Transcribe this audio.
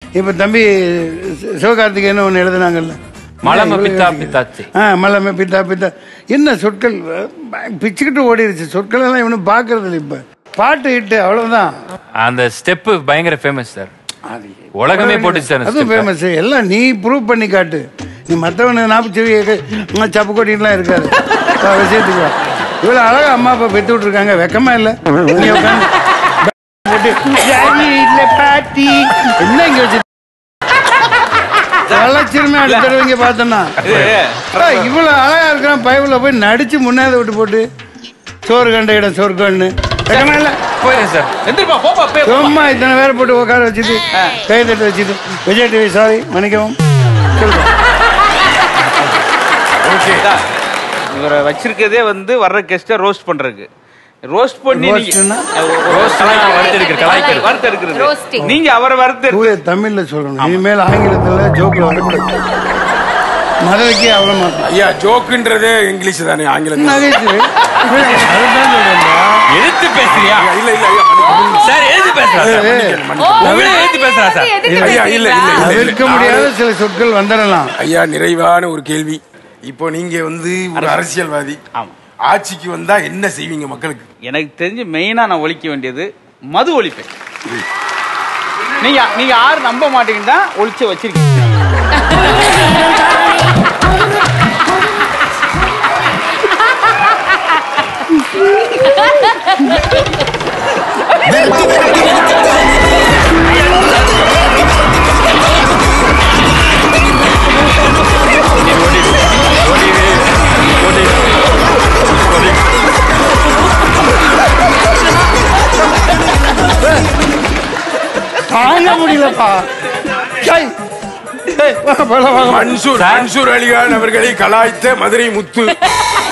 இப்போ தம்பி சி- சிவகார்த்திகேயன் ஒன்று எழுதுனாங்கல்ல மலம பித்தா பித்தாச்சி ஆ மலம பித்தா பித்தா என்ன சொற்கள் ப- பிச்சுக்கிட்டு ஓடிடுச்சு சொற்கள் எல்லாம் இவனு பார்க்கறது இல்லை இப்போ பாட்டு ஹிட்டு அவ்வளவுதான் அந்த ஸ்டெப் பயங்கர ஃபேமஸ் சார் உலகமே போட்டுச்சு சார் அந்த அதுவும் step. ஃபேமஸ் எல்லாம் நீ ப்ரூவ் பண்ணி காட்டு நீ மற்றவனு நாற்பத்தி சப்பு கொட்டின்லாம் இருக்காது வா, விஷயத்துக்கு வா. இவ்வளோ அழகா அம்மா அப்பா பெத்து விட்டுருக்காங்க வெக்கமா இல்லை நீ உட்காந்து போட்டு "ஜாமி இல்ல பாட்டி என்ன இங்க வச்சு வளச்சிருமே அடுத்த தடவை இங்க பார்த்தோன்னா இவ்வளவு அழகா இருக்கிறான் பயவுல போய் நடிச்சு முன்னாடி விட்டு போட்டு சோறு கண்ட இடம் சோறு கண்ணு வெக்கமா இல்லை போயிடுங்க சார் எந்திரிப்பா போப்பா பே சும்மா இத்தனை பேரை போட்டு உட்கார வச்சுட்டு கை தட்டு வச்சுட்டு விஜய் டிவி சாரி மன்னிக்கவும் சொல்லுங்க இவரை வச்சிருக்கதே வந்து வர்ற கெஸ்ட்டை ரோஸ்ட் பண்றதுக்கு ரோஸ்ட் பண்ணி நீங்க Roastனா? ரோஸ்ட்னா வறுத்தெடுக்கிறது, கலாய்க்கிறது. வறுத்தெடுக்கிறது Roasting. நீங்க அவரை வறுத்து தூய தமிழ்ல சொல்லணும் இனிமேல் ஆங்கிலத்துல ஜோக்ல வரக்கூடாது மதுரைக்கு அவ்வளோ மாட்டோம் ஐயா ஜோக்குன்றதே இங்கிலீஷ் தானே ஆங்கிலத்தில் நகைச்சுவை அதுதான் சொல்றேன்டா எதிர்த்து பேசுறியா இல்ல இல்ல ஐயா மன்னிக்கணும். சார் எழுதி பேசுறா சார் தமிழே எழுதி பேசுறா சார் ஐயா இல்ல இல்ல இல்ல, இல்ல தவிர்க்க முடியாத சில சொற்கள் வந்துடலாம் ஐயா நிறைவான ஒரு கேள்வி இப்போ நீங்க வந்து ஒரு அரசியல்வாதி ஆமா. ஆட்சிக்கு வந்தா என்ன செய்வீங்க மக்களுக்கு எனக்கு தெரிஞ்சு மெயினா நான் ஒழிக்க வேண்டியது மது ஒழிப்பேன் நீங்க நீங்க யாரும் நம்ப மாட்டீங்கன்னா ஒழிச்சு வச்சிருக்கீங்க தாங்க முடியலப்பா சை. ஏய், வா, போலாம், வாங்க. மன்சூர் மன்சூர் அலிகான் அவர்களை கலாய்த்த மதுரை முத்து